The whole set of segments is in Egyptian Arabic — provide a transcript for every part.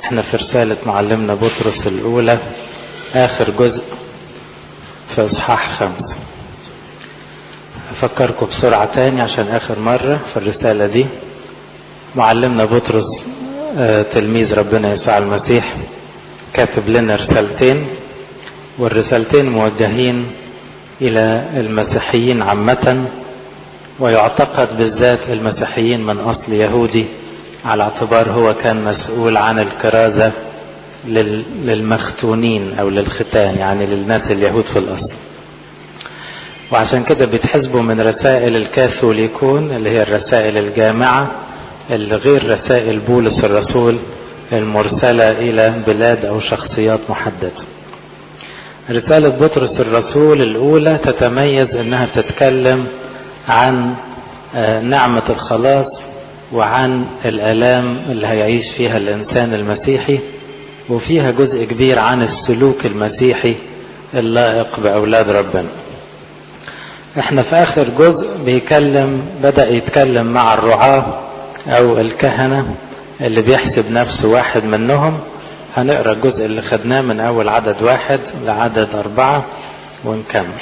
احنا في رسالة معلمنا بطرس الأولى آخر جزء في إصحاح خمسة أفكركم بسرعة تاني عشان آخر مرة في الرسالة دي معلمنا بطرس آه تلميذ ربنا يسوع المسيح كاتب لنا رسالتين والرسالتين موجهين إلى المسيحيين عامة ويعتقد بالذات المسيحيين من أصل يهودي على اعتبار هو كان مسؤول عن الكرازة للمختونين أو للختان يعني للناس اليهود في الأصل وعشان كده بيتحسبوا من رسائل الكاثوليكون اللي هي الرسائل الجامعة اللي غير رسائل بولس الرسول المرسلة إلى بلاد أو شخصيات محددة رسالة بطرس الرسول الأولى تتميز أنها بتتكلم عن نعمة الخلاص وعن الآلام اللي هيعيش فيها الإنسان المسيحي وفيها جزء كبير عن السلوك المسيحي اللائق بأولاد ربنا احنا في آخر جزء بيكلم بدأ يتكلم مع الرعاة أو الكهنة اللي بيحسب نفسه واحد منهم هنقرا الجزء اللي خدناه من أول عدد واحد لعدد أربعة ونكمل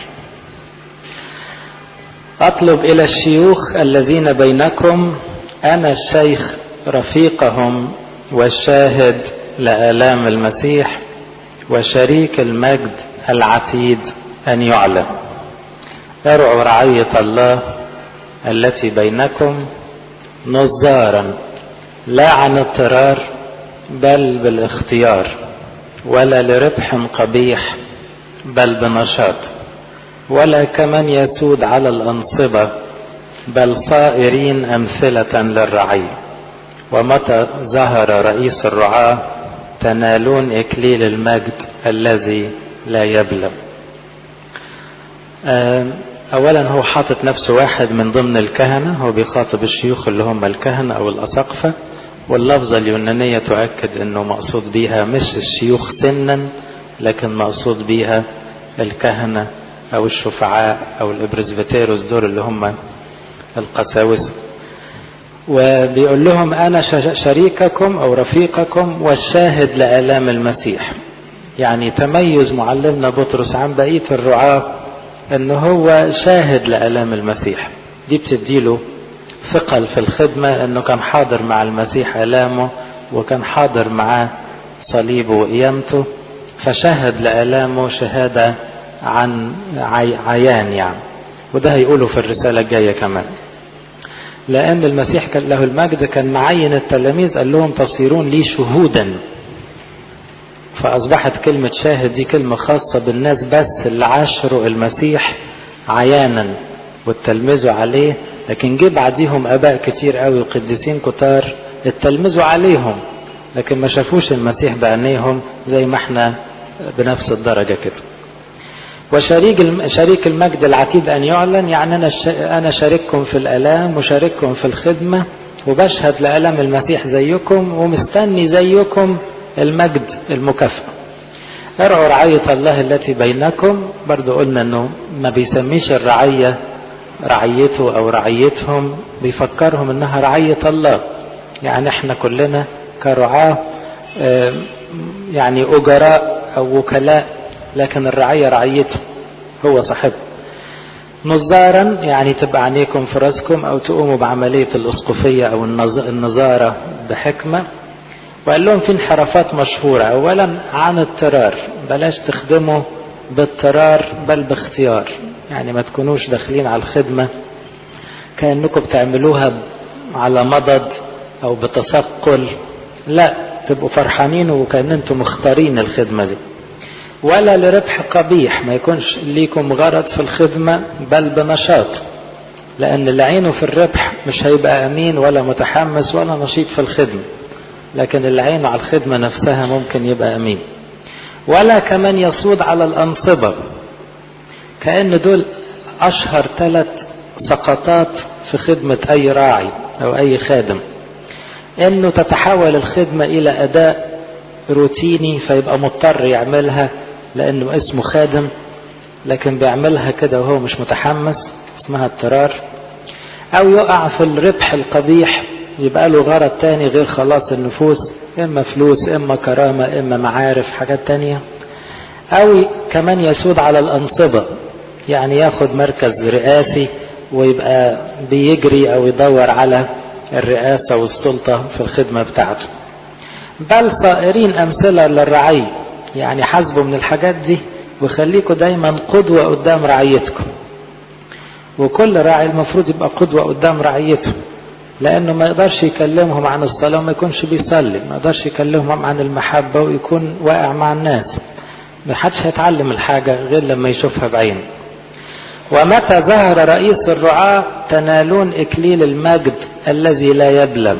أطلب إلى الشيوخ الذين بينكم أنا الشيخ رفيقهم والشاهد لآلام المسيح وشريك المجد العتيد أن يعلم ارعوا رعية الله التي بينكم نظارا لا عن اضطرار بل بالاختيار ولا لربح قبيح بل بنشاط ولا كمن يسود على الأنصبة بل صائرين أمثلة للرعية ومتى ظهر رئيس الرعاة تنالون إكليل المجد الذي لا يبلى أولا هو حاطط نفسه واحد من ضمن الكهنة هو بيخاطب الشيوخ اللي هم الكهنة أو الأساقفة واللفظة اليونانية تؤكد أنه مقصود بيها مش الشيوخ سنا لكن مقصود بيها الكهنة أو الشفعاء أو الإبرزبتيروس دول اللي هم القساوسة وبيقول لهم أنا شريككم أو رفيقكم والشاهد لآلام المسيح يعني تميز معلمنا بطرس عن بقية الرعاة أنه هو شاهد لآلام المسيح دي بتديله ثقل في الخدمة أنه كان حاضر مع المسيح آلامه وكان حاضر معاه صليبه وقيامته فشهد لآلامه شهادة عن عيان يعني وده هيقوله في الرسالة الجاية كمان لأن المسيح كان له المجد كان معين التلاميذ قال لهم تصيرون لي شهودا فأصبحت كلمة شاهد دي كلمة خاصة بالناس بس اللي عاشروا المسيح عيانا واتلمذوا عليه لكن جه بعديهم آباء كتير قوي وقديسين كتار اتلمذوا عليهم لكن ما شافوش المسيح بعينيهم زي ما احنا بنفس الدرجة كده وشريك شريك المجد العتيد أن يعلن يعني أنا أنا شارككم في الآلام وشارككم في الخدمة وبشهد لآلام المسيح زيكم ومستني زيكم المجد المكافأة ارعوا رعية الله التي بينكم برضو قلنا أنه ما بيسميش الرعية رعيته أو رعيتهم بيفكرهم أنها رعية الله يعني احنا كلنا كرعاة يعني أجراء أو وكلاء لكن الرعية رعيته هو صاحبه نظارا يعني تبقى عينيكم في راسكم او تقوموا بعملية الاسقفية او النظارة بحكمة وقال لهم في انحرافات مشهورة اولا عن اضطرار بلاش تخدموا باضطرار بل باختيار يعني ما تكونوش داخلين على الخدمة كأنكم بتعملوها على مضض او بتثقل لا تبقوا فرحانين وكأن انتم مختارين الخدمة دي ولا لربح قبيح ما يكونش ليكم غرض في الخدمة بل بنشاط لأن اللي عينه في الربح مش هيبقى أمين ولا متحمس ولا نشيط في الخدمة لكن اللي عينه على الخدمة نفسها ممكن يبقى أمين ولا كمان يصود على الأنصبة كأن دول أشهر ثلاث سقطات في خدمة أي راعي أو أي خادم أنه تتحول الخدمة إلى أداء روتيني فيبقى مضطر يعملها لأنه اسمه خادم لكن بيعملها كده وهو مش متحمس اسمها اضطرار أو يقع في الربح القبيح يبقى له غرض تاني غير خلاص النفوس إما فلوس إما كرامة إما معارف حاجات تانية أو كمان يسود على الأنصبة يعني ياخد مركز رئاسي ويبقى بيجري أو يدور على الرئاسة والسلطة في الخدمة بتاعته بل صائرين أمثلة للرعية يعني حاسبوا من الحاجات دي وخليكوا دايما قدوة قدام رعيتكم وكل راعي المفروض يبقى قدوة قدام رعيته لأنه ما يقدرش يكلمهم عن الصلاة وما يكونش بيصلي ما يقدرش يكلمهم عن المحبة ويكون واقع مع الناس ما حدش هيتعلم الحاجة غير لما يشوفها بعينه ومتى ظهر رئيس الرعاة تنالون إكليل المجد الذي لا يبلم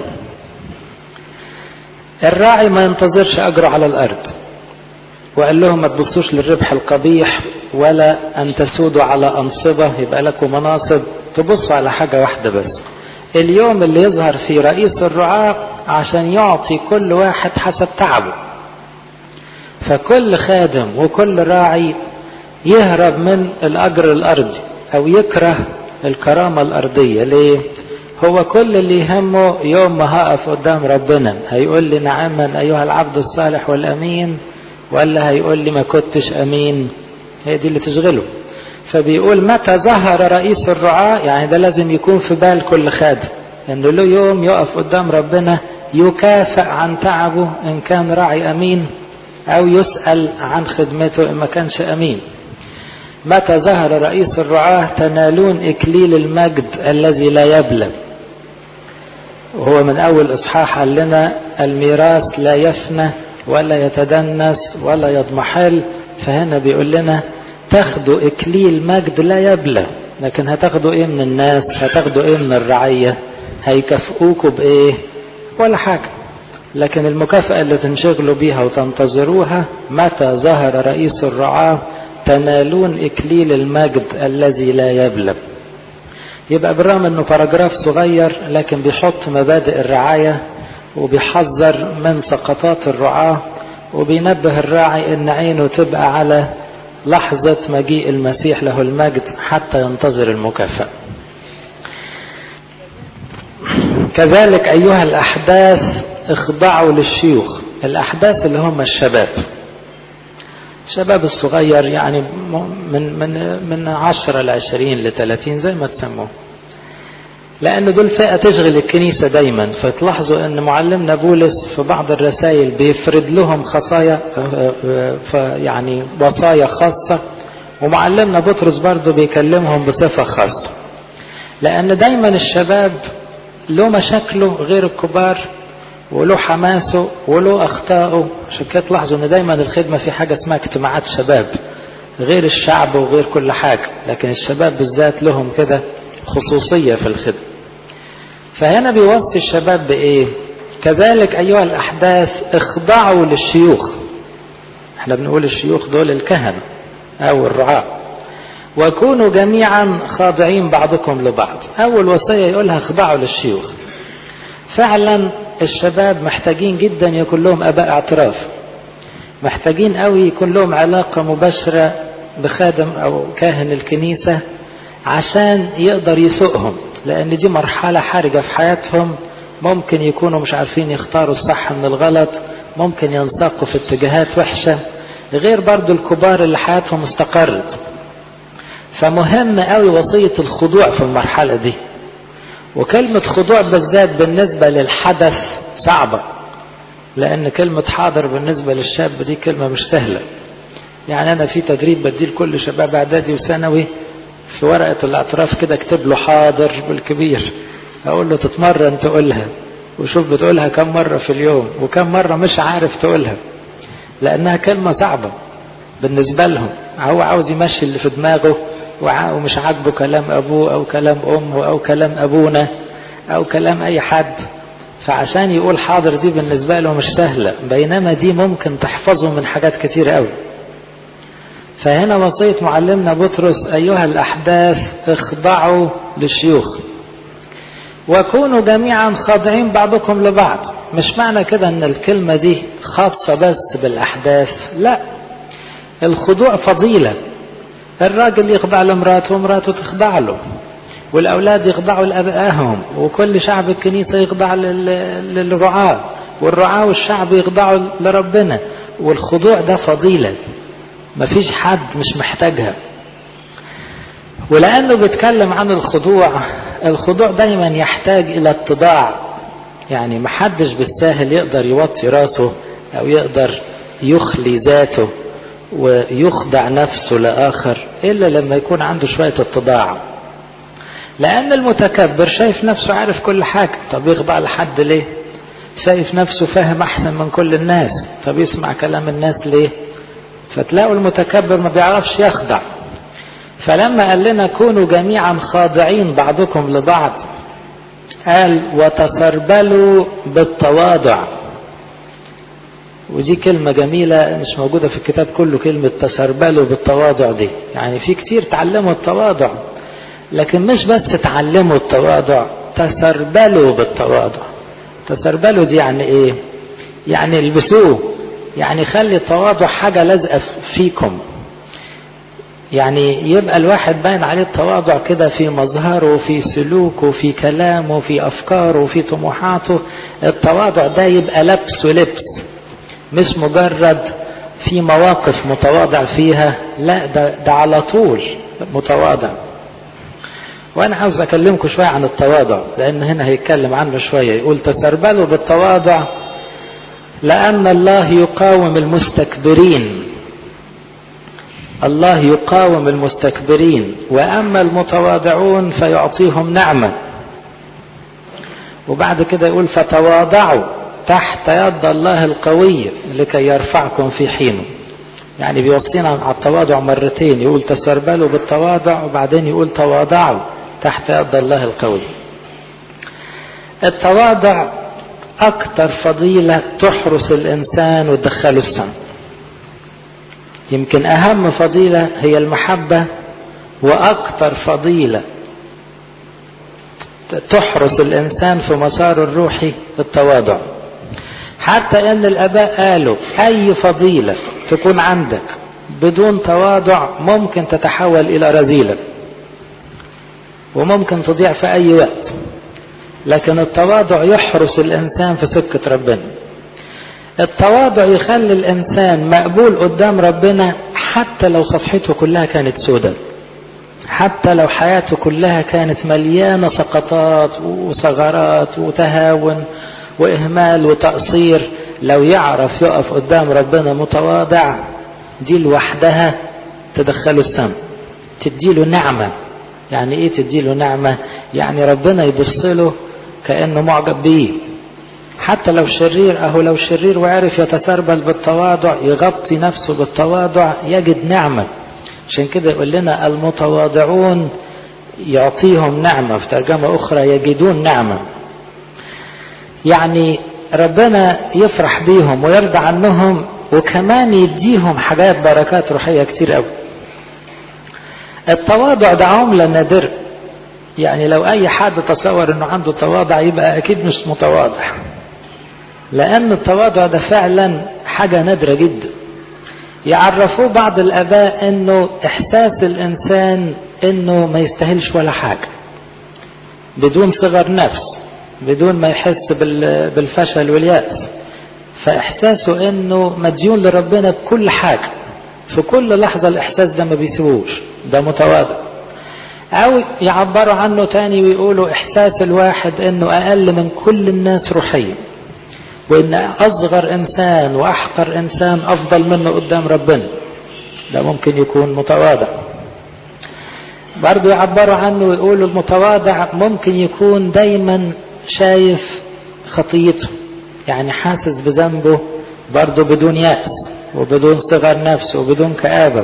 الراعي ما ينتظرش أجره على الأرض وقال لهم ما تبصوش للربح القبيح ولا أن تسودوا على أنصبة يبقى لكم مناصب تبصوا على حاجة واحدة بس اليوم اللي يظهر فيه رئيس الرعاة عشان يعطي كل واحد حسب تعبه فكل خادم وكل راعي يهرب من الأجر الأرضي أو يكره الكرامة الأرضية ليه؟ هو كل اللي يهمه يوم ما هقف قدام ربنا هيقول لي نعما أيها العبد الصالح والأمين ولا هيقول لي ما كنتش أمين هي دي اللي تشغله فبيقول متى ظهر رئيس الرعاة يعني ده لازم يكون في بال كل خادم انه له يوم يقف قدام ربنا يكافئ عن تعبه ان كان راعي امين او يسأل عن خدمته ان ما كانش امين متى ظهر رئيس الرعاة تنالون اكليل المجد الذي لا يبلى وهو من اول اصحاح قال لنا الميراث لا يفنى ولا يتدنس ولا يضمحل فهنا بيقول لنا تاخدوا اكليل مجد لا يبلى لكن هتاخدوا ايه من الناس هتاخدوا ايه من الرعية هيكافئوكوا بايه ولا حاجة لكن المكافأة اللي تنشغلوا بيها وتنتظروها متى ظهر رئيس الرعاة تنالون اكليل المجد الذي لا يبلى يبقى بالرغم انه باراجراف صغير لكن بيحط مبادئ الرعاية وبيحذر من سقطات الرعاة وبينبه الراعي ان عينه تبقى على لحظة مجيء المسيح له المجد حتى ينتظر المكافأة كذلك أيها الأحداث اخضعوا للشيوخ الأحداث اللي هم الشباب الشباب الصغير يعني من من من 10 ل 20 ل 30 زي ما تسموه لأن دول فئة تشغل الكنيسة دايما فتلاحظوا أن معلمنا بولس في بعض الرسائل بيفرد لهم خصايا يعني وصايا خاصة ومعلمنا بطرس برضه بيكلمهم بصفة خاصة لأن دايما الشباب له مشاكله غير الكبار وله حماسه وله أخطائه عشان كده تلاحظوا أن دايما الخدمة في حاجة اسمها اجتماعات شباب غير الشعب وغير كل حاجة لكن الشباب بالذات لهم كده خصوصية في الخدمة فهنا بيوصي الشباب بإيه كذلك أيها الأحداث اخضعوا للشيوخ احنا بنقول الشيوخ دول الكهنة أو الرعاة وكونوا جميعا خاضعين بعضكم لبعض أول وصية يقولها اخضعوا للشيوخ فعلا الشباب محتاجين جدا يكون لهم أباء اعتراف محتاجين قوي يكون لهم علاقة مباشرة بخادم أو كاهن الكنيسة عشان يقدر يسوقهم لأن دي مرحلة حرجة في حياتهم ممكن يكونوا مش عارفين يختاروا الصح من الغلط ممكن ينساقوا في اتجاهات وحشة غير برضو الكبار اللي حياتهم استقرت فمهم قوي وصية الخضوع في المرحلة دي وكلمة خضوع بالذات بالنسبة للحدث صعبة لأن كلمة حاضر بالنسبة للشاب دي كلمة مش سهلة يعني أنا في تدريب بديه لكل شباب إعدادي وثانوي في ورقة الاعتراف كده اكتب له حاضر بالكبير أقول له تتمرن تقولها وشوف بتقولها كم مرة في اليوم وكم مرة مش عارف تقولها لأنها كلمة صعبة بالنسبة لهم هو عاوز يمشي اللي في دماغه ومش عاجبه كلام أبوه أو كلام أمه أو كلام أبونا أو كلام أي حد فعشان يقول حاضر دي بالنسبة له مش سهلة بينما دي ممكن تحفظه من حاجات كتير قوي فهنا وصية معلمنا بطرس أيها الأحداث اخضعوا للشيوخ وكونوا جميعا خاضعين بعضكم لبعض مش معنى كده ان الكلمة دي خاصة بس بالأحداث لا الخضوع فضيلة الراجل يخضع لمراته ومراته تخضع له والأولاد يخضعوا لأبائهم وكل شعب الكنيسة يخضع للرعاة والرعاة والشعب يخضعوا لربنا والخضوع ده فضيلة مفيش حد مش محتاجها ولأنه بيتكلم عن الخضوع الخضوع دايما يحتاج إلى اتضاع يعني محدش بالساهل يقدر يوطي راسه أو يقدر يخلي ذاته ويخضع نفسه لآخر إلا لما يكون عنده شوية اتضاع لأن المتكبر شايف نفسه عارف كل حاجة طب يخضع لحد ليه شايف نفسه فاهم أحسن من كل الناس طب يسمع كلام الناس ليه فتلاقوا المتكبر ما بيعرفش يخضع فلما قال لنا كونوا جميعا خاضعين بعضكم لبعض قال وتسربلوا بالتواضع ودي كلمة جميلة مش موجودة في الكتاب كله كلمة تسربلوا بالتواضع دي يعني في كتير تعلموا التواضع لكن مش بس تعلموا التواضع تسربلوا بالتواضع تسربلوا دي يعني ايه يعني البسوه يعني خلي التواضع حاجة لازقة فيكم يعني يبقى الواحد باين عليه التواضع كده في مظهره في سلوكه في كلامه في أفكاره في طموحاته التواضع ده يبقى لبس ولبس مش مجرد في مواقف متواضع فيها لا ده, ده على طول متواضع وانا عاوز اكلمكم شوية عن التواضع لان هنا هيتكلم عنه شوية يقول تسربلوا بالتواضع لان الله يقاوم المستكبرين الله يقاوم المستكبرين واما المتواضعون فيعطيهم نعمه وبعد كده يقول فتواضعوا تحت يد الله القوي لكي يرفعكم في حينه يعني بيوصينا على التواضع مرتين يقول تسربلوا بالتواضع وبعدين يقول تواضعوا تحت يد الله القوي التواضع أكثر فضيلة تحرس الإنسان وتدخله السماء يمكن أهم فضيلة هي المحبة وأكثر فضيلة تحرس الإنسان في مساره الروحي التواضع حتى أن الآباء قالوا أي فضيلة تكون عندك بدون تواضع ممكن تتحول إلى رذيلة وممكن تضيع في أي وقت لكن التواضع يحرس الإنسان في سكة ربنا التواضع يخلي الإنسان مقبول قدام ربنا حتى لو صفحته كلها كانت سودة حتى لو حياته كلها كانت مليانة سقطات وثغرات وتهاون وإهمال وتقصير لو يعرف يقف قدام ربنا متواضع دي لوحدها تدخله السماء تديله نعمة يعني ايه تديله نعمة يعني ربنا يبص له كأنه معجب بيه حتى لو شرير اهو لو شرير وعرف يتسربل بالتواضع يغطي نفسه بالتواضع يجد نعمة عشان كده يقول لنا المتواضعون يعطيهم نعمة في ترجمة أخرى يجدون نعمة يعني ربنا يفرح بيهم ويرضى عنهم وكمان يديهم حاجات بركات روحية كتير قوي التواضع ده عملة نادرة يعني لو أي حد تصور أنه عنده تواضع يبقى أكيد مش متواضع لأن التواضع ده فعلا حاجة نادرة جدا يعرفوه بعض الآباء أنه إحساس الإنسان أنه ما يستاهلش ولا حاجة بدون صغر نفس بدون ما يحس بالفشل واليأس فإحساسه أنه مديون لربنا بكل حاجة في كل لحظة الإحساس ده ما بيسيبوش ده متواضع أو يعبروا عنه تاني ويقولوا إحساس الواحد أنه أقل من كل الناس روحيا وأن أصغر إنسان وأحقر إنسان أفضل منه قدام ربنا ده ممكن يكون متواضع برضو يعبروا عنه ويقولوا المتواضع ممكن يكون دايما شايف خطيته يعني حاسس بذنبه برضه بدون يأس وبدون صغر نفس وبدون كآبة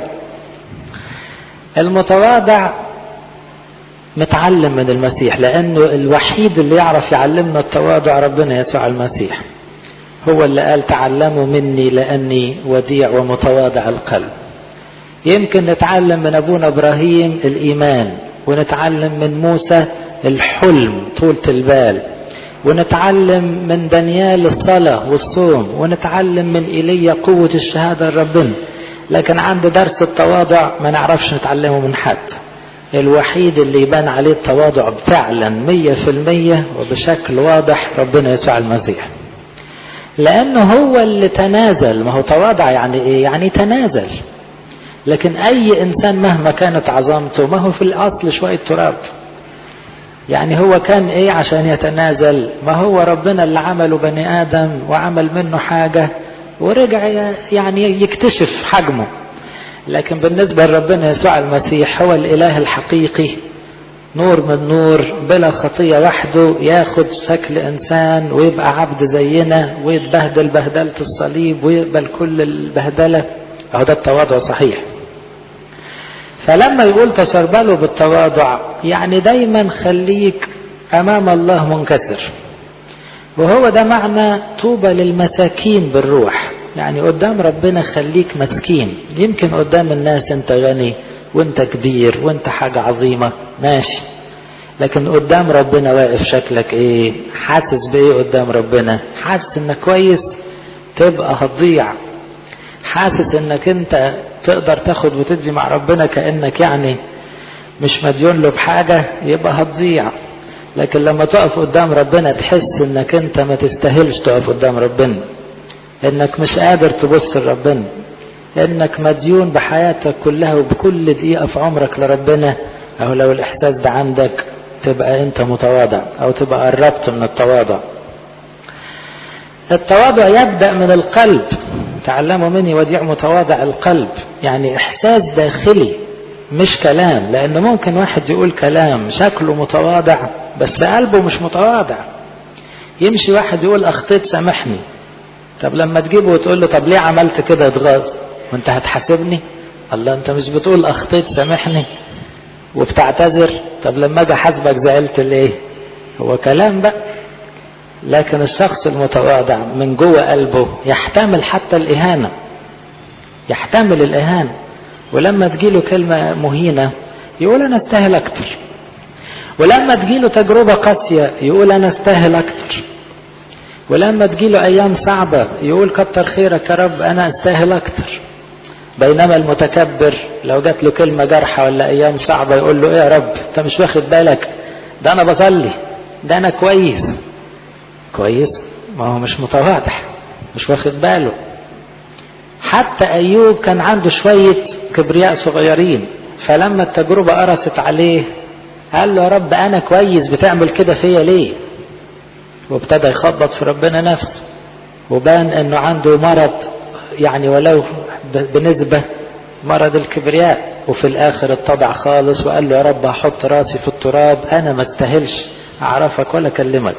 المتواضع متعلم من المسيح لأنه الوحيد اللي يعرف يعلمنا التواضع ربنا يسوع المسيح هو اللي قال تعلموا مني لأني وديع ومتواضع القلب يمكن نتعلم من أبونا إبراهيم الإيمان ونتعلم من موسى الحلم طولة البال ونتعلم من دانيال الصلاة والصوم ونتعلم من إيليا قوة الشهادة لربنا لكن عند درس التواضع ما نعرفش نتعلمه من حد الوحيد اللي يبان عليه التواضع فعلا مية في المية وبشكل واضح ربنا يسوع المسيح لأنه هو اللي تنازل ما هو تواضع يعني إيه يعني تنازل لكن أي إنسان مهما كانت عظمته ما هو في الأصل شوية تراب يعني هو كان إيه عشان يتنازل ما هو ربنا اللي عمله بني آدم وعمل منه حاجة ورجع يعني يكتشف حجمه لكن بالنسبة لربنا يسوع المسيح هو الإله الحقيقي نور من نور بلا خطية وحده ياخد شكل إنسان ويبقى عبد زينا ويتبهدل بهدلة الصليب ويقبل كل البهدلة أهو ده التواضع صحيح فلما يقول تسربلوا بالتواضع يعني دايما خليك أمام الله منكسر وهو ده معنى طوبى للمساكين بالروح يعني قدام ربنا خليك مسكين يمكن قدام الناس انت غني وانت كبير وانت حاجة عظيمة ماشي لكن قدام ربنا واقف شكلك ايه حاسس بايه قدام ربنا حاسس انك كويس تبقى هتضيع حاسس انك انت تقدر تاخد وتدي مع ربنا كأنك يعني مش مديون له بحاجة يبقى هتضيع لكن لما تقف قدام ربنا تحس انك انت ما تستاهلش تقف قدام ربنا انك مش قادر تبص لربنا انك مديون بحياتك كلها وبكل دقيقة في عمرك لربنا او لو الاحساس ده عندك تبقى انت متواضع او تبقى قربت من التواضع التواضع يبدأ من القلب تعلموا مني وديع متواضع القلب يعني احساس داخلي مش كلام لان ممكن واحد يقول كلام شكله متواضع بس قلبه مش متواضع يمشي واحد يقول اخطيت سامحني طب لما تجيبه وتقول له طب ليه عملت كده اتغاظ وانت هتحاسبني الله انت مش بتقول اخطيت سامحني وبتعتذر طب لما اجي احاسبك زعلت ليه هو كلام بقى لكن الشخص المتواضع من جوه قلبه يحتمل حتى الاهانه يحتمل الاهانه ولما تجيله كلمه مهينه يقول انا استاهل اكتر ولما تجيله تجربه قاسيه يقول انا استاهل اكتر ولما تجيله ايام صعبه يقول كتر خيرك يا رب انا استاهل اكتر بينما المتكبر لو جات له كلمه جارحه ولا ايام صعبه يقول له ايه يا رب انت مش واخد بالك ده انا بصلي ده انا كويس كويس ما هو مش متواضع مش واخد باله حتى ايوب كان عنده شويه كبرياء صغيرين فلما التجربه قرصت عليه قال له يا رب انا كويس بتعمل كده فيا ليه وابتدى يخبط في ربنا نفسه وبان انه عنده مرض يعني ولو بنسبة مرض الكبرياء وفي الاخر اتضع خالص وقال له يا رب هحط راسي في التراب انا ما استاهلش اعرفك ولا اكلمك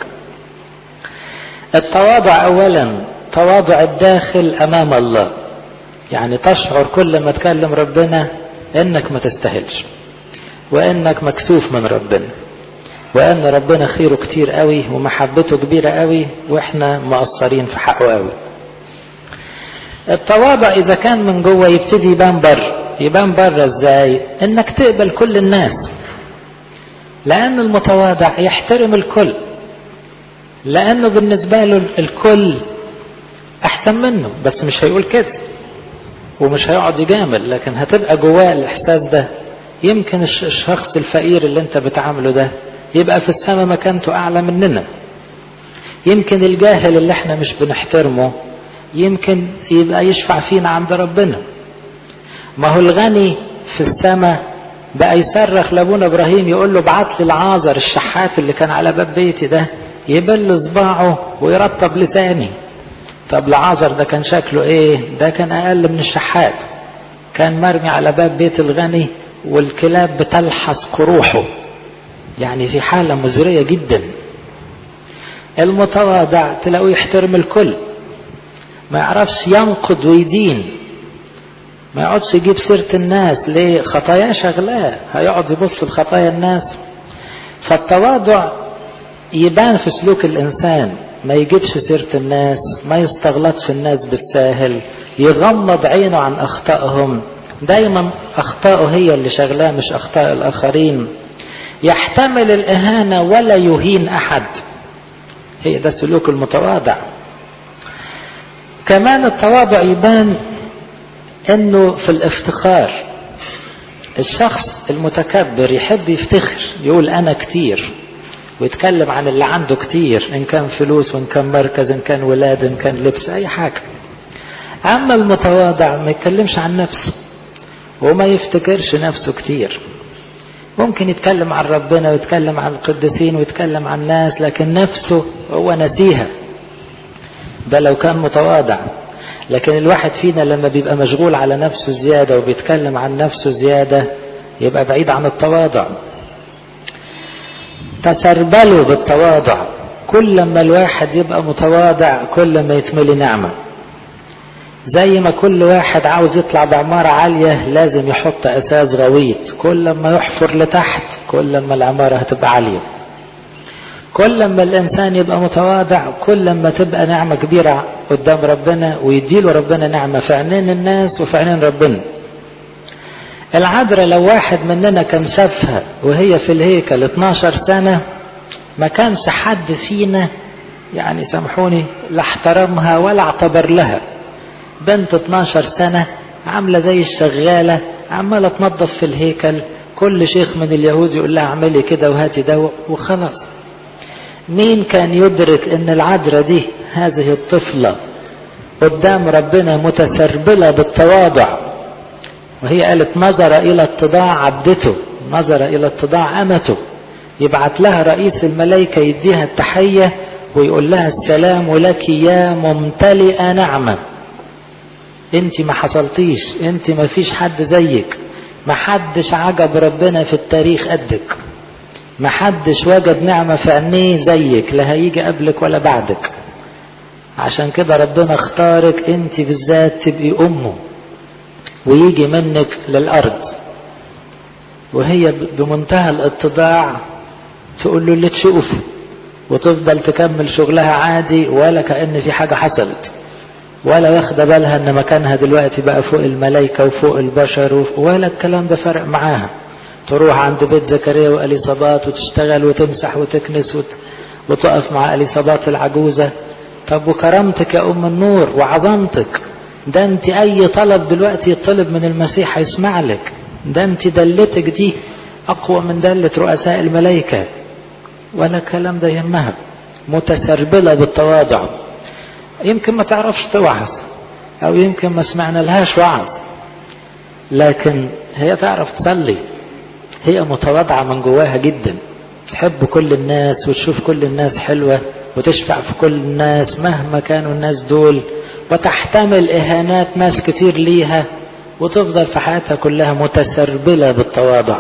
التواضع اولا تواضع الداخل امام الله يعني تشعر كل ما تكلم ربنا انك ما تستاهلش وانك مكسوف من ربنا وان ربنا خيره كتير قوي ومحبته كبيرة قوي واحنا مقصرين في حقه قوي التواضع اذا كان من جوه يبتدي يبان بره يبان بره ازاي انك تقبل كل الناس لان المتواضع يحترم الكل لانه بالنسبة له الكل احسن منه بس مش هيقول كده ومش هيقعد يجامل لكن هتبقى جواه الاحساس ده يمكن الشخص الفقير اللي انت بتعامله ده يبقى في السماء مكانته اعلى مننا يمكن الجاهل اللي احنا مش بنحترمه يمكن يبقى يشفع فينا عند ربنا ما هو الغني في السماء بقى يصرخ لابونا ابراهيم يقول له ابعت لي العازر الشحات اللي كان على باب بيتي ده يبل صباعه ويرطب لساني طب العازر ده كان شكله ايه ده كان اقل من الشحات كان مرمي على باب بيت الغني والكلاب بتلحس قروحه يعني في حالة مزرية جدا المتواضع تلاقيه يحترم الكل ما يعرفش ينقد ويدين ما يقعدش يجيب سيرة الناس ليه خطاياه شغلاه هيقعد يبص لخطايا الناس فالتواضع يبان في سلوك الإنسان ما يجيبش سيرة الناس ما يستغلطش الناس بالساهل يغمض عينه عن أخطائهم دايما أخطائه هي اللي شغلاه مش أخطاء الآخرين يحتمل الإهانة ولا يهين أحد هي ده سلوك المتواضع كمان التواضع يبان انه في الافتخار الشخص المتكبر يحب يفتخر يقول انا كتير ويتكلم عن اللي عنده كتير إن كان فلوس وإن كان مركز إن كان ولاد إن كان لبس أي حاجة أما المتواضع ما يتكلمش عن نفسه وما يفتكرش نفسه كتير ممكن يتكلم عن ربنا ويتكلم عن القديسين ويتكلم عن الناس لكن نفسه هو نسيها ده لو كان متواضع لكن الواحد فينا لما بيبقى مشغول على نفسه زيادة وبيتكلم عن نفسه زيادة يبقى بعيد عن التواضع تسربلوا بالتواضع كل ما الواحد يبقى متواضع كل ما يتملي نعمة زي ما كل واحد عاوز يطلع بعمارة عالية لازم يحط أساس غويط كل ما يحفر لتحت كل ما العمارة هتبقى عالية كل ما الإنسان يبقى متواضع كل ما تبقى نعمة كبيرة قدام ربنا ويديله ربنا نعمة في عينين الناس وفي عينين ربنا العذراء لو واحد مننا كان شافها وهي في الهيكل 12 سنة ما كانش حد فينا يعني سامحوني لا احترمها ولا اعتبر لها بنت 12 سنة عاملة زي الشغالة عمالة تنظف في الهيكل كل شيخ من اليهود يقول لها اعملي كده وهاتي ده وخلاص مين كان يدرك ان العذراء دي هذه الطفلة قدام ربنا متسربلة بالتواضع وهي قالت نظر الى اتضاع عبدته نظر الى اتضاع امته يبعت لها رئيس الملائكة يديها التحية ويقول لها السلام لك يا ممتلئة نعمة انت ما حصلتيش انت ما فيش حد زيك ما حدش عجب ربنا في التاريخ قدك ما حدش وجد نعمة في عينيه زيك لا هيجي قبلك ولا بعدك عشان كده ربنا اختارك انت بالذات تبقي امه ويجي منك للارض وهي بمنتهى الاتضاع تقول له اللي تشوفه وتفضل تكمل شغلها عادي ولا كأن في حاجة حصلت ولا واخده بالها ان مكانها دلوقتي بقى فوق الملائكة وفوق البشر ولا الكلام ده فرق معاها تروح عند بيت زكريا واليصابات وتشتغل وتمسح وتكنس وت... وتقف مع اليصابات العجوزة طب وكرامتك يا ام النور وعظمتك ده انت اي طلب دلوقتي يطلب من المسيح هيسمع لك ده انت دلتك دي اقوى من دلة رؤساء الملائكة ولا الكلام ده يهمها متسربلة بالتواضع يمكن ما تعرفش توعظ او يمكن ما سمعنا لهاش وعظ لكن هي تعرف تصلي هي متواضعة من جواها جدا تحب كل الناس وتشوف كل الناس حلوة وتشفع في كل الناس مهما كانوا الناس دول وتحتمل إهانات ناس كتير ليها وتفضل في حياتها كلها متسربلة بالتواضع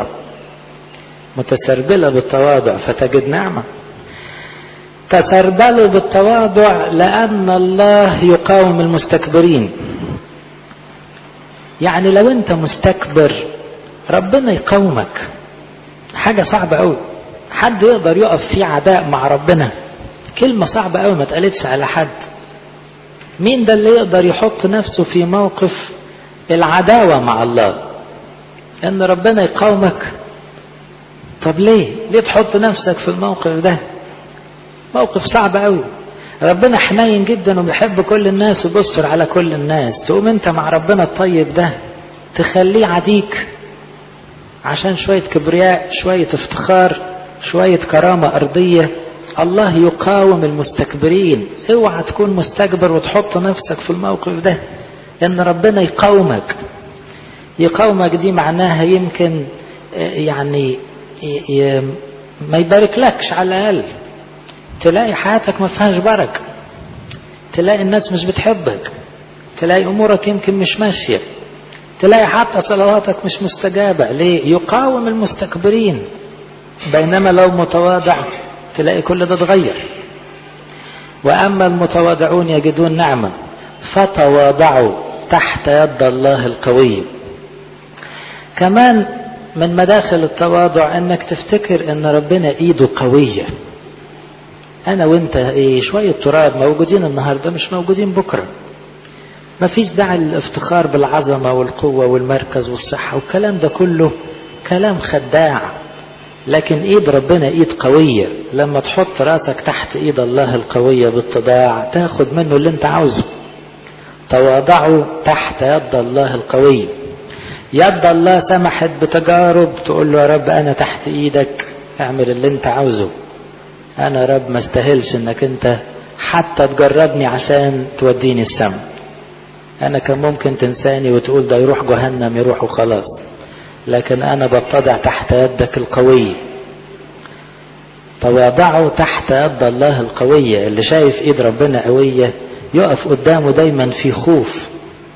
متسربلة بالتواضع فتجد نعمة تسربلوا بالتواضع لأن الله يقاوم المستكبرين يعني لو انت مستكبر ربنا يقاومك حاجة صعبة قوي حد يقدر يقف في عداء مع ربنا كلمة صعبة قوي ما اتقالتش على حد مين ده اللي يقدر يحط نفسه في موقف العداوة مع الله ان ربنا يقاومك طب ليه ليه تحط نفسك في الموقف ده موقف صعب قوي ربنا حنين جدا وبيحب كل الناس وبيستر على كل الناس تقوم انت مع ربنا الطيب ده تخليه عديك عشان شوية كبرياء شوية افتخار شوية كرامة أرضية الله يقاوم المستكبرين اوعى تكون مستكبر وتحط نفسك في الموقف ده ان ربنا يقاومك يقاومك دي معناها يمكن يعني ما يبارك لكش على الأقل تلاقي حياتك ما فيهاش بركة تلاقي الناس مش بتحبك تلاقي أمورك يمكن مش ماشية تلاقي حتى صلواتك مش مستجابة ليه يقاوم المستكبرين بينما لو متواضع تلاقي كل ده اتغير وأما المتواضعون يجدون نعمة فتواضعوا تحت يد الله القوي كمان من مداخل التواضع انك تفتكر ان ربنا ايده قوية انا وانت ايه شوية تراب موجودين النهاردة مش موجودين بكرة ما فيش داعي للافتخار بالعظمة والقوة والمركز والصحة والكلام ده كله كلام خداع لكن ايد ربنا ايد قوية لما تحط راسك تحت ايد الله القوية بالتضاع تاخد منه اللي انت عاوزه تواضعوا تحت يد الله القوي يد الله سمحت بتجارب تقول له يا رب انا تحت ايدك اعمل اللي انت عاوزه انا رب ما استاهلش انك انت حتى تجربني عشان توديني السما انا كان ممكن تنساني وتقول ده يروح جهنم يروح وخلاص لكن انا بتضع تحت يدك القوية تواضعوا تحت يد الله القوية اللي شايف ايد ربنا قوية يقف قدامه دايما في خوف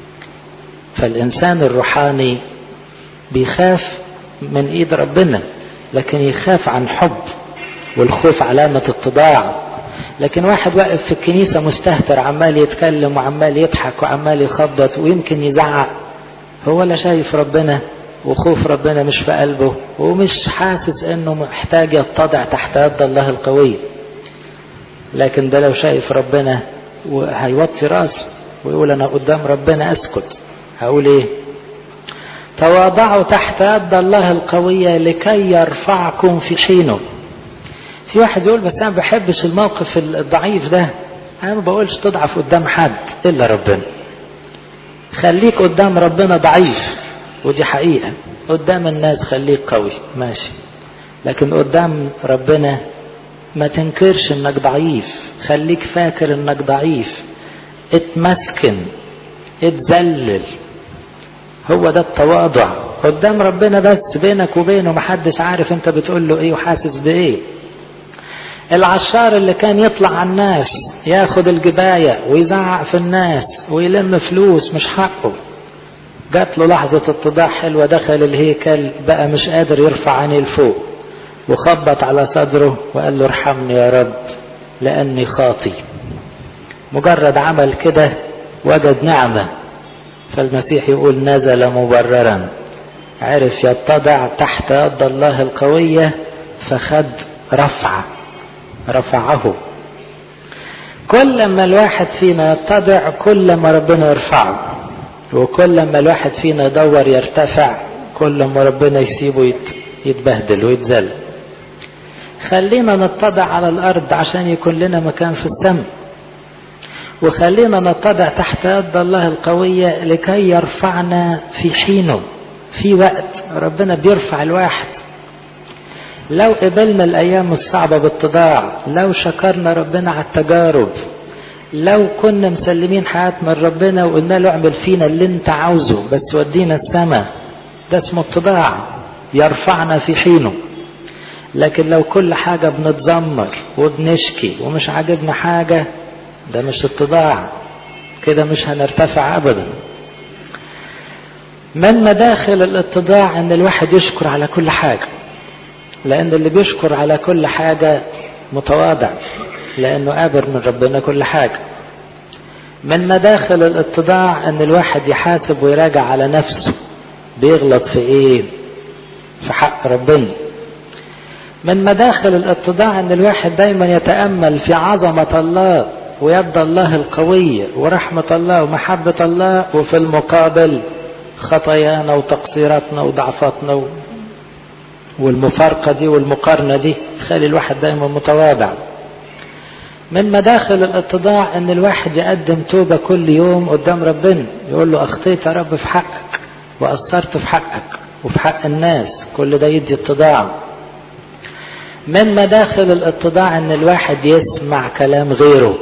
فالانسان الروحاني بيخاف من ايد ربنا لكن يخاف عن حب والخوف علامة اتضاع لكن واحد واقف في الكنيسة مستهتر عمال يتكلم وعمال يضحك وعمال يخبط ويمكن يزعق هو لا شايف ربنا وخوف ربنا مش في قلبه ومش حاسس انه محتاج يتضع تحت يد الله القوي لكن ده لو شايف ربنا هيوطي راسه ويقول انا قدام ربنا اسكت هقول ايه تواضعوا تحت يد الله القوية لكي يرفعكم في حينه في واحد يقول بس انا ما بحبش الموقف الضعيف ده انا ما بقولش تضعف قدام حد الا ربنا خليك قدام ربنا ضعيف ودي حقيقة قدام الناس خليك قوي ماشي لكن قدام ربنا ما تنكرش انك ضعيف خليك فاكر انك ضعيف اتمسكن اتذلل هو ده التواضع قدام ربنا بس بينك وبينه محدش عارف انت بتقول له ايه وحاسس بايه العشار اللي كان يطلع على الناس ياخد الجباية ويزعق في الناس ويلم فلوس مش حقه جات له لحظة اتضاع حلوة دخل الهيكل بقى مش قادر يرفع عينيه لفوق وخبط على صدره وقال له ارحمني يا رب لأني خاطي مجرد عمل كده وجد نعمة فالمسيح يقول نزل مبررا عرف يتضع تحت يد الله القوية فخد رفعة رفعه كل ما الواحد فينا يتضع كل ما ربنا يرفعه وكل ما الواحد فينا يدور يرتفع كل ما ربنا يسيبه يتبهدل ويتذل خلينا نتضع على الأرض عشان يكون لنا مكان في السماء وخلينا نتضع تحت يد الله القوية لكي يرفعنا في حينه في وقت ربنا بيرفع الواحد لو قبلنا الأيام الصعبة باتضاع لو شكرنا ربنا على التجارب لو كنا مسلمين حياتنا لربنا وقلنا له اعمل فينا اللي انت عاوزه بس ودينا السماء ده اسمه اتضاع يرفعنا في حينه لكن لو كل حاجة بنتذمر وبنشكي ومش عاجبنا حاجة ده مش اتضاع كده مش هنرتفع ابدا من مداخل الاتضاع ان الواحد يشكر على كل حاجة لان اللي بيشكر على كل حاجة متواضع لانه قابر من ربنا كل حاجة من مداخل الاتضاع ان الواحد يحاسب ويراجع على نفسه بيغلط في ايه في حق ربنا من مداخل الاتضاع ان الواحد دايما يتأمل في عظمة الله ويد الله القوية ورحمة الله ومحبة الله وفي المقابل خطايانا وتقصيراتنا وضعفاتنا والمفارقة دي والمقارنة دي خلي الواحد دايما متواضع من مداخل الاتضاع ان الواحد يقدم توبة كل يوم قدام ربنا يقول له اخطيت يا رب في حقك وقصرت في حقك وفي حق الناس كل ده يدي اتضاع من مداخل الاتضاع ان الواحد يسمع كلام غيره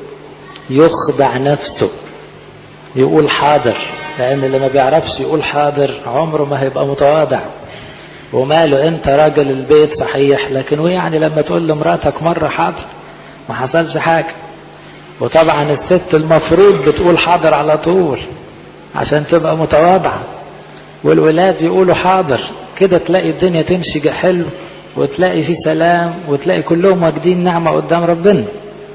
يخضع نفسه يقول حاضر لان اللي ما بيعرفش يقول حاضر عمره ما هيبقى متواضع وماله انت راجل البيت صحيح لكن ويعني لما تقول لمراتك مرة حاضر ما حصلش حاجة وطبعا الست المفروض بتقول حاضر على طول عشان تبقى متواضعة والولاد يقولوا حاضر كده تلاقي الدنيا تمشي حلو وتلاقي في سلام وتلاقي كلهم واجدين نعمة قدام ربنا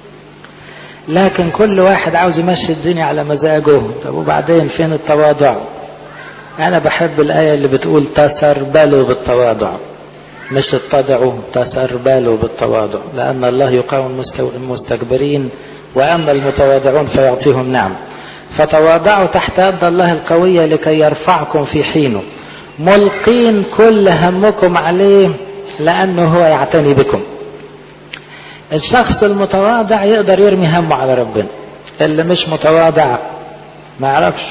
لكن كل واحد عاوز يمشي الدنيا على مزاجه طب وبعدين فين التواضع انا بحب الايه اللي بتقول تسربلوا بالتواضع مش اتضعوا تسربلوا بالتواضع لان الله يقاوم المستكبرين واما المتواضعون فيعطيهم نعم فتواضعوا تحت يد الله القوية لكي يرفعكم في حينه ملقين كل همكم عليه لأنه هو يعتني بكم الشخص المتواضع يقدر يرمي همه على ربنا اللي مش متواضع ما يعرفش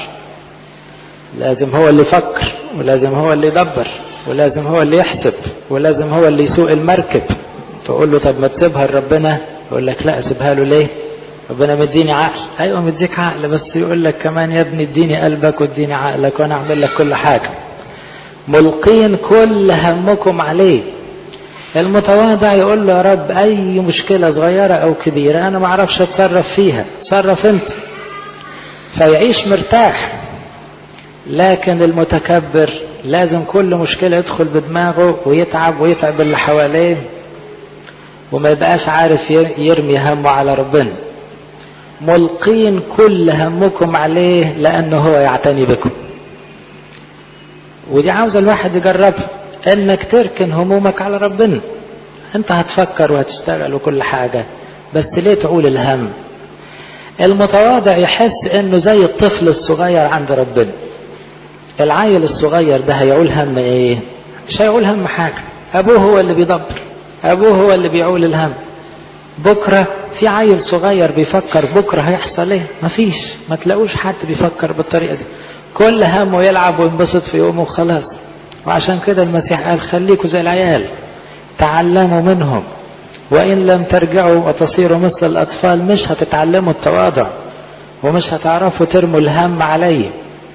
لازم هو اللي يفكر ولازم هو اللي يدبر ولازم هو اللي يحسب ولازم هو اللي يسوق المركب تقول له طب ما تسيبها لربنا يقول لك لا اسيبها له ليه ربنا مديني عقل ايوه مديك عقل بس يقول لك كمان يا ابني اديني قلبك واديني عقلك وانا اعمل لك كل حاجه ملقين كل همكم عليه المتواضع يقول له يا رب اي مشكله صغيره او كبيره انا ما اعرفش اتصرف فيها تصرف انت فيعيش مرتاح لكن المتكبر لازم كل مشكله يدخل بدماغه ويتعب ويتعب اللي حواليه وما يبقاش عارف يرمي همه على ربنا ملقين كل همكم عليه لانه هو يعتني بكم ودي عاوزه الواحد يجربها انك تركن همومك على ربنا انت هتفكر وهتشتغل وكل حاجة بس ليه تعول الهم المتواضع يحس انه زي الطفل الصغير عند ربنا العيل الصغير ده هيعول هم ايه مش هيعول هم حاجة ابوه هو اللي بيدبر ابوه هو اللي بيعول الهم بكرة في عيل صغير بيفكر بكرة هيحصل ايه مفيش ما تلاقوش حد بيفكر بالطريقة دي كل همه يلعب وينبسط في يومه وخلاص وعشان كده المسيح قال خليكوا زي العيال تعلموا منهم وإن لم ترجعوا وتصيروا مثل الأطفال مش هتتعلموا التواضع ومش هتعرفوا ترموا الهم عليه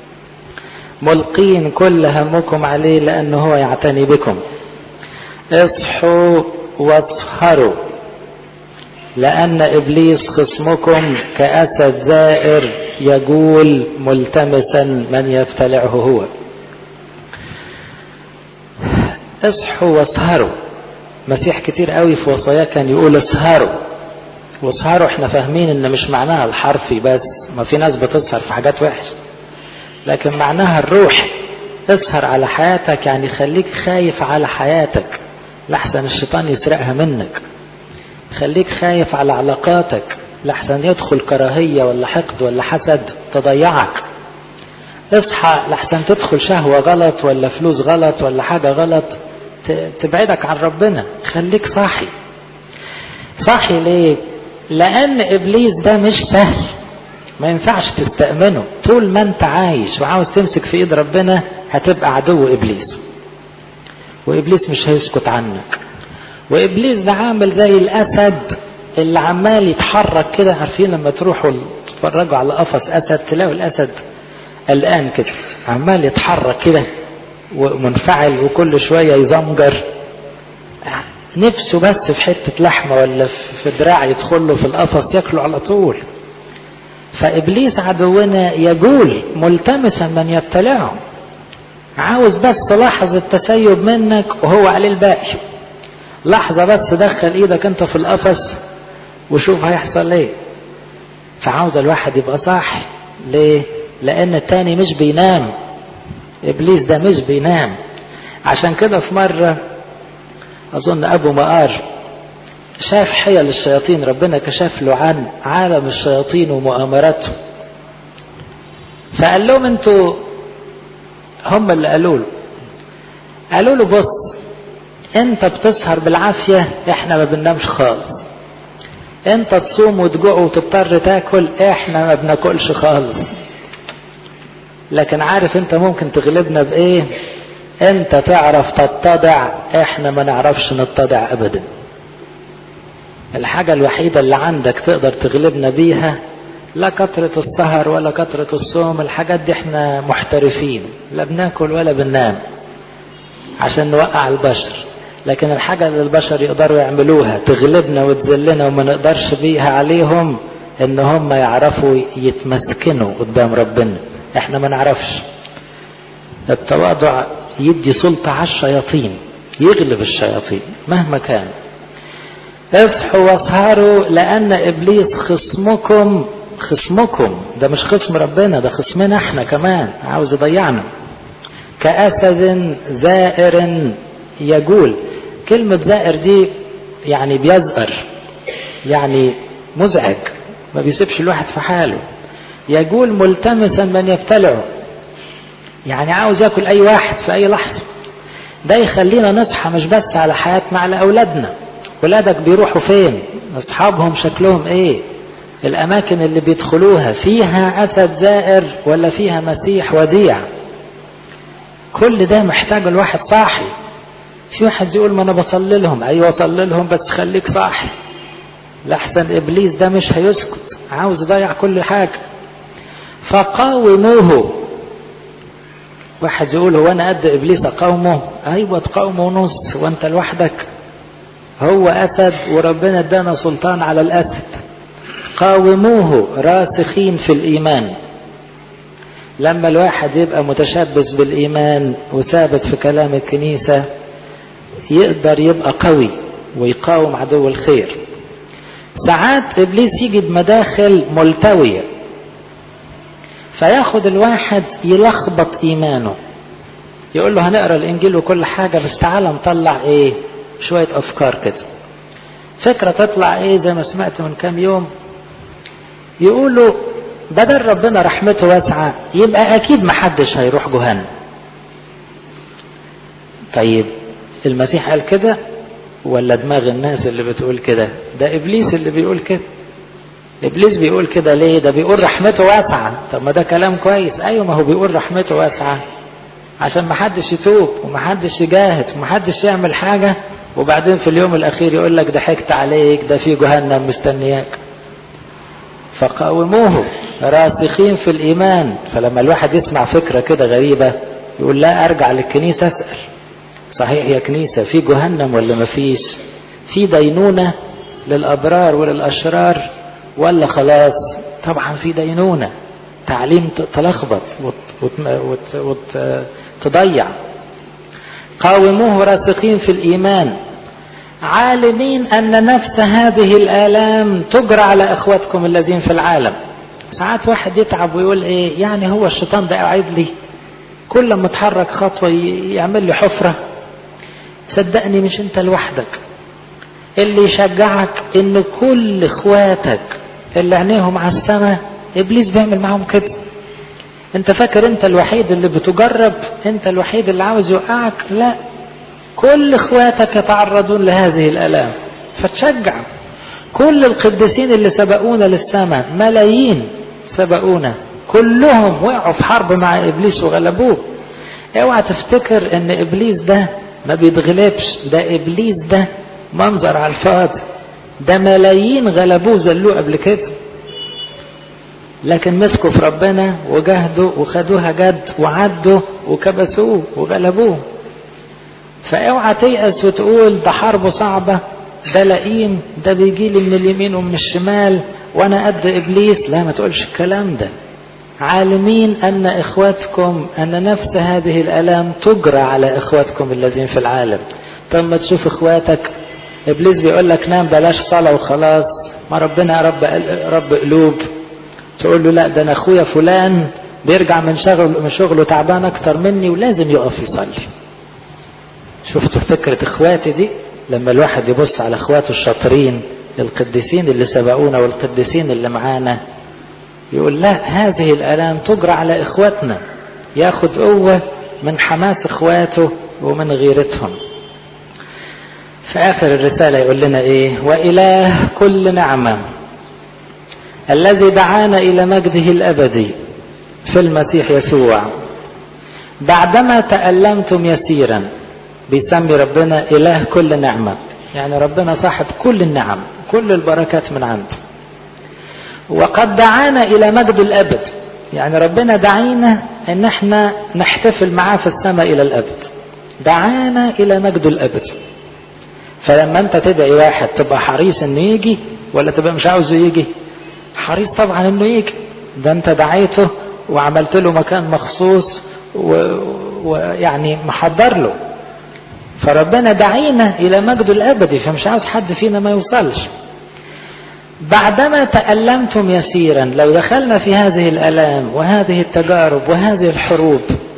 ملقين كل همكم عليه لأنه هو يعتني بكم اصحوا واسهروا لأن إبليس خصمكم كأسد زائر يجول ملتمسا من يبتلعه هو اصحوا واسهروا مسيح كتير قوي في وصاياه كان يقول اسهروا واسهروا احنا فاهمين ان مش معناها الحرفي بس ما في ناس بتسهر في حاجات وحشه لكن معناها الروح اسهر على حياتك يعني خليك خايف على حياتك لحسن الشيطان يسرقها منك خليك خايف على علاقاتك لحسن يدخل كراهية ولا حقد ولا حسد تضيعك اصحى لحسن تدخل شهوة غلط ولا فلوس غلط ولا حاجة غلط تبعدك عن ربنا خليك صاحي صاحي ليه لان ابليس ده مش سهل ما ينفعش تستأمنه طول ما انت عايش وعاوز تمسك في ايد ربنا هتبقى عدو ابليس وابليس مش هيسكت عنك وابليس ده عامل زي الاسد اللي عمال يتحرك كده عارفين لما تروحوا تتفرجوا على قفص اسد تلاقوا الاسد قلقان كده عمال يتحرك كده ومنفعل وكل شوية يزمجر نفسه بس في حتة لحمة ولا في دراع يدخل له في القفص ياكله على طول فإبليس عدونا يجول ملتمسا من يبتلعه عاوز بس لحظة تسيب منك وهو عليه الباقي لحظة بس دخل ايدك انت في القفص وشوف هيحصل ايه فعاوز الواحد يبقى صاحي ليه لان التاني مش بينام ابليس ده مش بينام عشان كده في مرة اظن ابو مقار شاف حيل الشياطين ربنا كشف له عن عالم الشياطين ومؤامراته فقال لهم انتوا هم اللي قالوا له قالوا له بص انت بتسهر بالعافية احنا ما بننامش خالص انت تصوم وتجوع وتضطر تاكل احنا ما بناكلش خالص لكن عارف انت ممكن تغلبنا بايه انت تعرف تتضع احنا ما نعرفش نتضع ابدا الحاجة الوحيدة اللي عندك تقدر تغلبنا بيها لا كثرة السهر ولا كثرة الصوم الحاجات دي احنا محترفين لا بناكل ولا بننام عشان نوقع البشر لكن الحاجة اللي البشر يقدروا يعملوها تغلبنا وتذلنا وما نقدرش بيها عليهم ان هم يعرفوا يتمسكنوا قدام ربنا احنا ما نعرفش التواضع يدي سلطة على الشياطين يغلب الشياطين مهما كان اصحوا واسهروا لان ابليس خصمكم خصمكم ده مش خصم ربنا ده خصمنا احنا كمان عاوز يضيعنا كأسد زائر يجول كلمة زائر دي يعني بيزقر يعني مزعج ما بيسيبش الواحد في حاله يجول ملتمسا من يبتلعه يعني عاوز ياكل اي واحد في اي لحظة ده يخلينا نصحى مش بس على حياتنا على اولادنا ولادك بيروحوا فين اصحابهم شكلهم ايه الاماكن اللي بيدخلوها فيها اسد زائر ولا فيها مسيح وديع كل ده محتاج الواحد صاحي في واحد يقول ما انا بصلي لهم ايوه صلي لهم بس خليك صاحي لحسن ابليس ده مش هيسكت عاوز يضيع كل حاجه فقاوموه واحد يقول هو انا قد ابليس اقاومه ايوه تقاومه نص وانت لوحدك هو اسد وربنا ادانا سلطان على الاسد قاوموه راسخين في الايمان لما الواحد يبقى متشبث بالايمان وثابت في كلام الكنيسه يقدر يبقى قوي ويقاوم عدو الخير ساعات ابليس يجي بمداخل ملتويه فياخد الواحد يلخبط ايمانه يقول له هنقرا الانجيل وكل حاجه بس تعالى نطلع ايه شويه افكار كده فكره تطلع ايه زي ما سمعت من كام يوم يقولوا بدل ربنا رحمته واسعه يبقى اكيد محدش هيروح جهنم طيب المسيح قال كده ولا دماغ الناس اللي بتقول كده ده ابليس اللي بيقول كده ابليس بيقول كده ليه ده بيقول رحمته واسعه طب ما ده كلام كويس ايوه ما هو بيقول رحمته واسعه عشان ما حدش يتوب وما حدش يجاهد وما حدش يعمل حاجه وبعدين في اليوم الاخير يقول لك ضحكت عليك ده في جهنم مستنياك فقاوموه راسخين في الايمان فلما الواحد يسمع فكره كده غريبه يقول لا ارجع للكنيسه اسال صحيح يا كنيسه في جهنم ولا ما فيش في دينونه للابرار وللاشرار ولا خلاص طبعا في دينونه تعليم تلخبط وتضيع قاوموه راسخين في الايمان عالمين ان نفس هذه الالام تجرى على اخواتكم الذين في العالم ساعات واحد يتعب ويقول ايه يعني هو الشيطان ده قاعد لي كل ما اتحرك خطوه يعمل لي حفره صدقني مش انت لوحدك اللي يشجعك ان كل اخواتك اللي عينيهم على السماء ابليس بيعمل معاهم كده انت فاكر انت الوحيد اللي بتجرب انت الوحيد اللي عاوز يوقعك لا كل اخواتك يتعرضون لهذه الالام فتشجع كل القديسين اللي سبقونا للسماء ملايين سبقونا كلهم وقعوا في حرب مع ابليس وغلبوه اوعى تفتكر ان ابليس ده ما بيتغلبش ده ابليس ده منظر على الفاضي ده ملايين غلبوه زلوه قبل كده لكن مسكوا في ربنا وجاهدوا وخدوها جد وعدوا وكبسوه وغلبوه فاوعى تيأس وتقول ده حرب صعبة ده لئيم ده بيجي لي من اليمين ومن الشمال وانا قد ابليس لا ما تقولش الكلام ده عالمين ان اخواتكم ان نفس هذه الالام تجرى على اخواتكم الذين في العالم طب ما تشوف اخواتك ابليس بيقول لك نام بلاش صلاه وخلاص ما ربنا رب رب قلوب تقول له لا ده انا اخويا فلان بيرجع من شغل من شغله تعبان اكتر مني ولازم يقف يصلي شفتوا فكره اخواتي دي لما الواحد يبص على اخواته الشاطرين القديسين اللي سبقونا والقديسين اللي معانا يقول لا هذه الالام تجرى على اخواتنا ياخد قوه من حماس اخواته ومن غيرتهم في اخر الرساله يقول لنا ايه واله كل نعمه الذي دعانا الى مجده الابدي في المسيح يسوع بعدما تألمتم يسيرا بيسمي ربنا اله كل نعمه يعني ربنا صاحب كل النعم كل البركات من عنده وقد دعانا الى مجد الابد يعني ربنا دعينا ان احنا نحتفل معاه في السماء الى الابد دعانا الى مجد الابد فلما انت تدعي واحد تبقى حريص انه يجي ولا تبقى مش عاوزه يجي حريص طبعا انه يجي ده انت دعيته وعملت له مكان مخصوص ويعني و... محضر له فربنا دعينا الى مجده الابدي فمش عاوز حد فينا ما يوصلش بعدما تألمتم يسيرا لو دخلنا في هذه الألام وهذه التجارب وهذه الحروب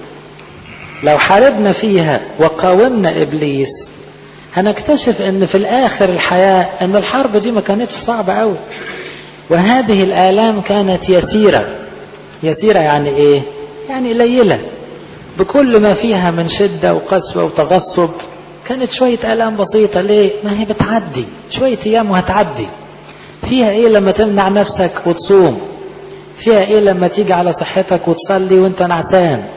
لو حاربنا فيها وقاومنا إبليس هنكتشف ان في الاخر الحياة ان الحرب دي ما كانتش صعبة قوي وهذه الآلام كانت يسيرة يسيرة يعني ايه يعني قليلة بكل ما فيها من شدة وقسوة وتغصب كانت شوية آلام بسيطة ليه ما هي بتعدي شوية أيام وهتعدي فيها ايه لما تمنع نفسك وتصوم فيها ايه لما تيجي على صحتك وتصلي وانت نعسان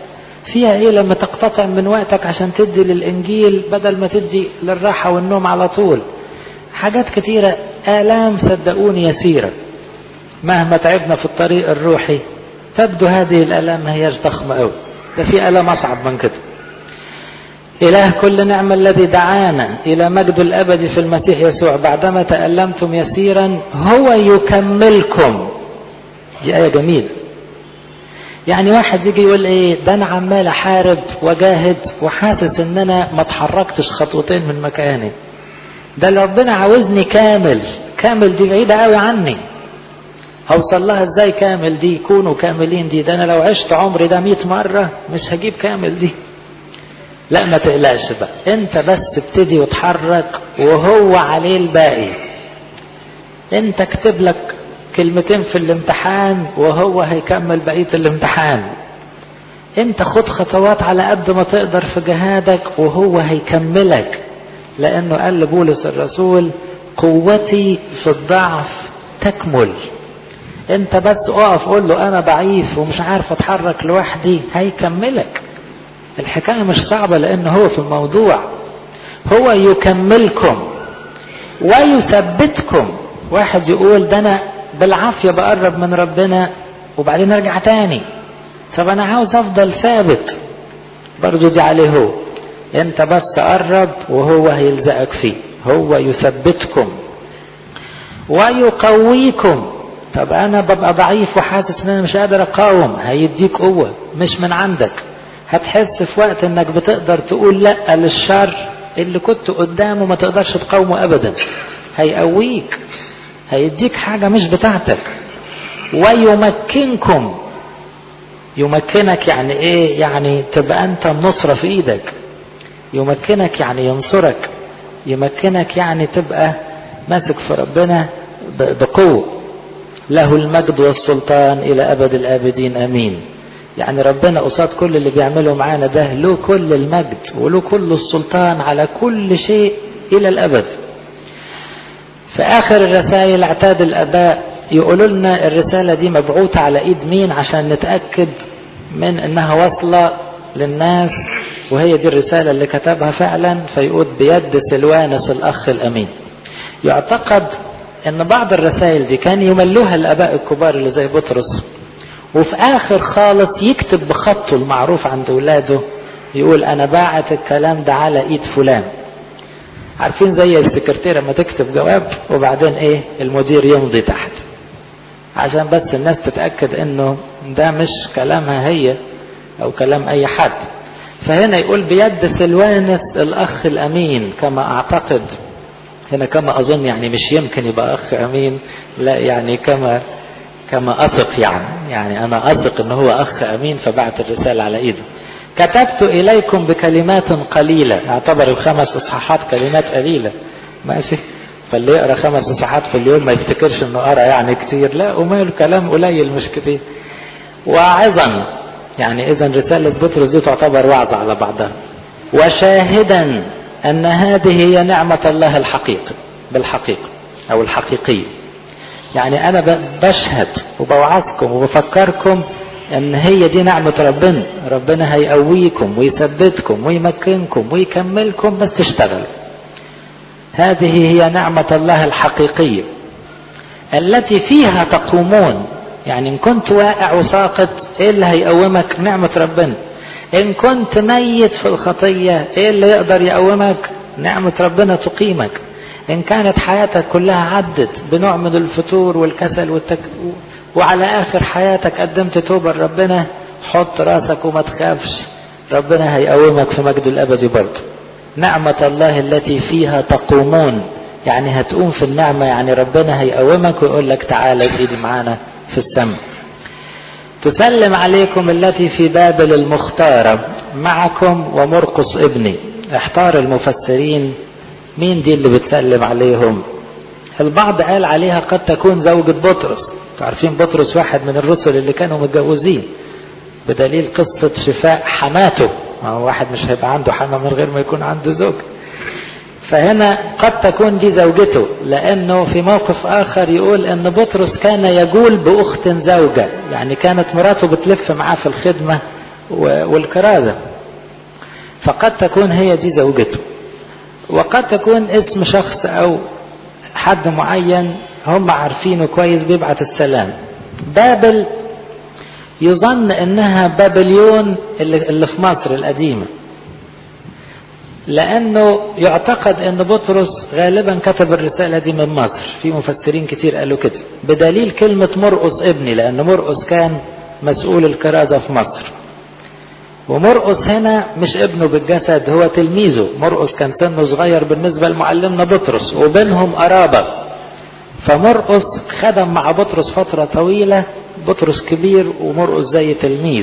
فيها ايه لما تقتطع من وقتك عشان تدي للانجيل بدل ما تدي للراحة والنوم على طول حاجات كتيرة آلام صدقوني يسيرة مهما تعبنا في الطريق الروحي تبدو هذه الآلام ما هياش ضخمة أوي ده في آلام أصعب من كده إله كل نعمة الذي دعانا إلى مجد الأبد في المسيح يسوع بعدما تألمتم يسيرا هو يكملكم دي آية جميلة يعني واحد يجي يقول ايه ده انا عمال احارب واجاهد وحاسس ان انا ما اتحركتش خطوتين من مكاني ده اللي ربنا عاوزني كامل كامل دي بعيدة قوي عني هوصل لها ازاي كامل دي كونوا كاملين دي ده انا لو عشت عمري ده 100 مرة مش هجيب كامل دي لا ما تقلقش بقى انت بس ابتدي وتحرك وهو عليه الباقي انت اكتب لك كلمتين في الامتحان وهو هيكمل بقية الامتحان انت خد خطوات على قد ما تقدر في جهادك وهو هيكملك لانه قال لبولس الرسول قوتي في الضعف تكمل انت بس اقف قول له انا ضعيف ومش عارف اتحرك لوحدي هيكملك الحكاية مش صعبة لان هو في الموضوع هو يكملكم ويثبتكم واحد يقول ده انا بالعافية بقرب من ربنا وبعدين ارجع تاني طب انا عاوز افضل ثابت برضو دي عليه هو انت بس قرب وهو هيلزقك فيه هو يثبتكم ويقويكم طب انا ببقى ضعيف وحاسس ان انا مش قادر اقاوم هيديك قوة مش من عندك هتحس في وقت انك بتقدر تقول لا للشر اللي كنت قدامه ما تقدرش تقاومه ابدا هيقويك هيديك حاجة مش بتاعتك ويمكنكم يمكنك يعني ايه يعني تبقى انت النصرة في ايدك يمكنك يعني ينصرك يمكنك يعني تبقى ماسك في ربنا بقوة له المجد والسلطان الى ابد الابدين امين يعني ربنا قصاد كل اللي بيعمله معانا ده له كل المجد وله كل السلطان على كل شيء الى الابد في آخر الرسائل اعتاد الآباء يقولوا لنا الرسالة دي مبعوثة على إيد مين عشان نتأكد من إنها واصلة للناس وهي دي الرسالة اللي كتبها فعلا فيقول بيد سلوانس الأخ الأمين يعتقد إن بعض الرسائل دي كان يملوها الآباء الكبار اللي زي بطرس وفي آخر خالص يكتب بخطه المعروف عند ولاده يقول أنا باعت الكلام ده على إيد فلان عارفين زي السكرتيرة لما تكتب جواب وبعدين ايه المدير يمضي تحت عشان بس الناس تتأكد انه ده مش كلامها هي او كلام اي حد فهنا يقول بيد سلوانس الاخ الامين كما اعتقد هنا كما اظن يعني مش يمكن يبقى اخ امين لا يعني كما كما اثق يعني يعني انا اثق ان هو اخ امين فبعت الرسالة على ايده كتبت إليكم بكلمات قليلة اعتبر الخمس إصحاحات كلمات قليلة ماشي فاللي يقرأ خمس إصحاحات في اليوم ما يفتكرش إنه قرأ يعني كتير لا وماله كلام قليل مش كتير واعظا يعني إذا رسالة بطرس دي تعتبر وعظة على بعضها وشاهدا أن هذه هي نعمة الله الحقيقي بالحقيقة أو الحقيقية يعني أنا بشهد وبوعظكم وبفكركم ان هي دي نعمة ربنا ربنا هيقويكم ويثبتكم ويمكنكم ويكملكم بس تشتغل هذه هي نعمة الله الحقيقية التي فيها تقومون يعني ان كنت واقع وساقط ايه اللي هيقومك نعمة ربنا ان كنت ميت في الخطية ايه اللي يقدر يقومك نعمة ربنا تقيمك ان كانت حياتك كلها عدت بنوع من الفتور والكسل والتك... وعلى اخر حياتك قدمت توبة لربنا حط راسك وما تخافش ربنا هيقومك في مجد الابدي برضه نعمة الله التي فيها تقومون يعني هتقوم في النعمة يعني ربنا هيقومك ويقول لك تعالى ايدي معانا في السماء تسلم عليكم التي في بابل المختارة معكم ومرقص ابني احتار المفسرين مين دي اللي بتسلم عليهم البعض قال عليها قد تكون زوجة بطرس عارفين بطرس واحد من الرسل اللي كانوا متجوزين بدليل قصة شفاء حماته ما هو واحد مش هيبقى عنده حما من غير ما يكون عنده زوج فهنا قد تكون دي زوجته لانه في موقف اخر يقول ان بطرس كان يجول باخت زوجة يعني كانت مراته بتلف معاه في الخدمة والكرازة فقد تكون هي دي زوجته وقد تكون اسم شخص أو حد معين هم عارفينه كويس بيبعت السلام بابل يظن انها بابليون اللي في مصر القديمه لانه يعتقد ان بطرس غالبا كتب الرساله دي من مصر في مفسرين كتير قالوا كده بدليل كلمه مرقس ابني لان مرقس كان مسؤول الكرازه في مصر ومرقس هنا مش ابنه بالجسد هو تلميذه مرقس كان سنه صغير بالنسبه لمعلمنا بطرس وبينهم قرابه فمرقس خدم مع بطرس فتره طويله بطرس كبير ومرقس زي تلميذ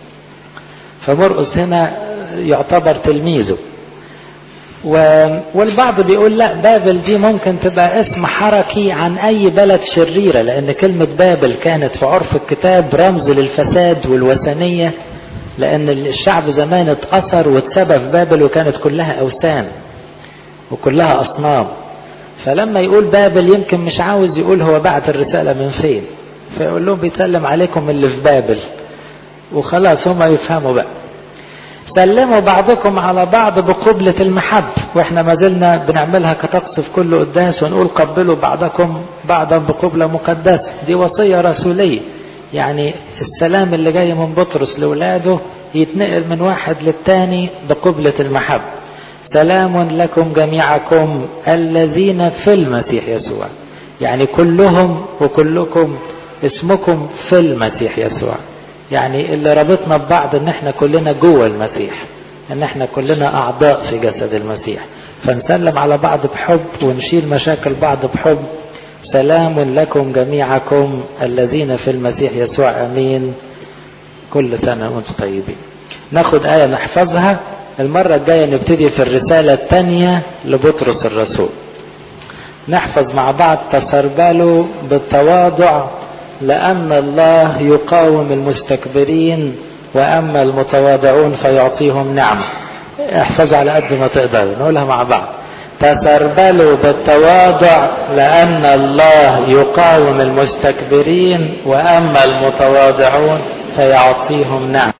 فمرقس هنا يعتبر تلميذه و... والبعض بيقول لا بابل دي ممكن تبقى اسم حركي عن اي بلد شريرة لان كلمة بابل كانت في عرف الكتاب رمز للفساد والوثنية لان الشعب زمان اتأثر واتسبى في بابل وكانت كلها اوثان وكلها اصنام فلما يقول بابل يمكن مش عاوز يقول هو بعت الرسالة من فين فيقول لهم بيسلم عليكم اللي في بابل وخلاص هم يفهموا بقى سلموا بعضكم على بعض بقبلة المحب واحنا ما زلنا بنعملها كطقس في كل قداس ونقول قبلوا بعضكم بعضا بقبلة مقدسة دي وصية رسولية يعني السلام اللي جاي من بطرس لولاده يتنقل من واحد للتاني بقبلة المحب سلام لكم جميعكم الذين في المسيح يسوع يعني كلهم وكلكم اسمكم في المسيح يسوع يعني اللي رابطنا ببعض ان احنا كلنا جوه المسيح ان احنا كلنا اعضاء في جسد المسيح فنسلم على بعض بحب ونشيل مشاكل بعض بحب سلام لكم جميعكم الذين في المسيح يسوع امين كل سنه وانتم طيبين ناخد ايه نحفظها المره الجايه نبتدي في الرساله الثانيه لبطرس الرسول نحفظ مع بعض تسربلوا بالتواضع لأن الله يقاوم المستكبرين وأما المتواضعون فيعطيهم نعمة احفظوا على قد ما تقدروا نقولها مع بعض تسربلوا بالتواضع لأن الله يقاوم المستكبرين وأما المتواضعون فيعطيهم نعمة